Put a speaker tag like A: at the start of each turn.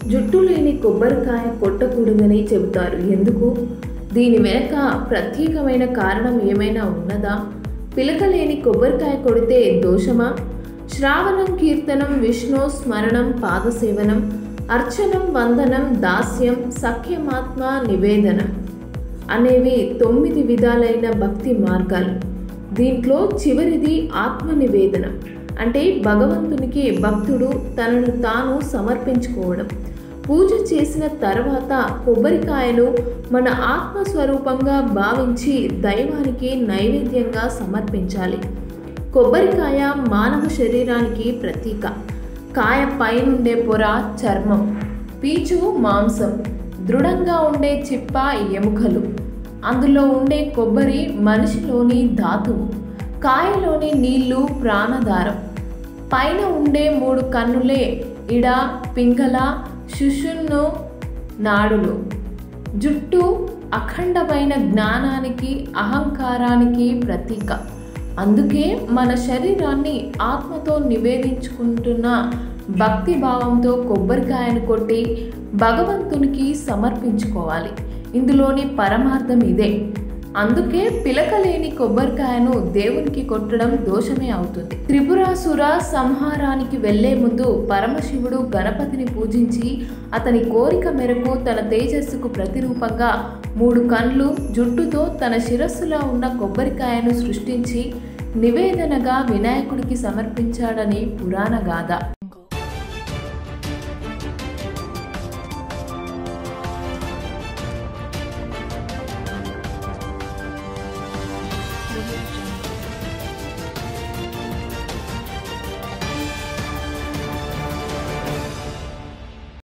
A: జుట్టు లేని కొబ్బరికాయ కొట్టకూడదని చెబుతారు ఎందుకు దీని వెనక ప్రత్యేకమైన కారణం ఏమైనా ఉన్నదా పిలక లేని కొబ్బరికాయ కొడితే దోషమా శ్రావణం కీర్తనం విష్ణు స్మరణం పాదసేవనం అర్చనం వందనం దాస్యం సఖ్యమాత్మ నివేదనం అనేవి తొమ్మిది విధాలైన భక్తి మార్గాలు దీంట్లో చివరిది ఆత్మ నివేదనం అంటే భగవంతునికి భక్తుడు తనను తాను సమర్పించుకోవడం పూజ చేసిన తర్వాత కొబ్బరికాయను మన ఆత్మస్వరూపంగా భావించి దైవానికి నైవేద్యంగా సమర్పించాలి కొబ్బరికాయ మానవ శరీరానికి ప్రతీక కాయ పైనుండే పొర చర్మం పీచు మాంసం దృఢంగా ఉండే చిప్ప ఎముకలు అందులో ఉండే కొబ్బరి మనిషిలోని ధాతువు కాయలోని నీళ్లు ప్రాణధారం పైన ఉండే మూడు కన్నులే ఇడ పింగళ శుషున్ను నాడులు జుట్టు అఖండమైన జ్ఞానానికి అహంకారానికి ప్రతీక అందుకే మన శరీరాన్ని ఆత్మతో నివేదించుకుంటున్న భక్తి భావంతో కొబ్బరికాయను కొట్టి భగవంతునికి సమర్పించుకోవాలి ఇందులోని పరమార్థం ఇదే అందుకే పిలకలేని కొబ్బరికాయను దేవునికి కొట్టడం దోషమే అవుతుంది త్రిపురాసుర సంహారానికి వెళ్లే ముందు పరమశివుడు గణపతిని పూజించి అతని కోరిక మేరకు తన తేజస్సుకు ప్రతిరూపంగా మూడు కండ్లు జుట్టుతో తన శిరస్సులో ఉన్న కొబ్బరికాయను సృష్టించి నివేదనగా వినాయకుడికి సమర్పించాడని పురాణ గాథ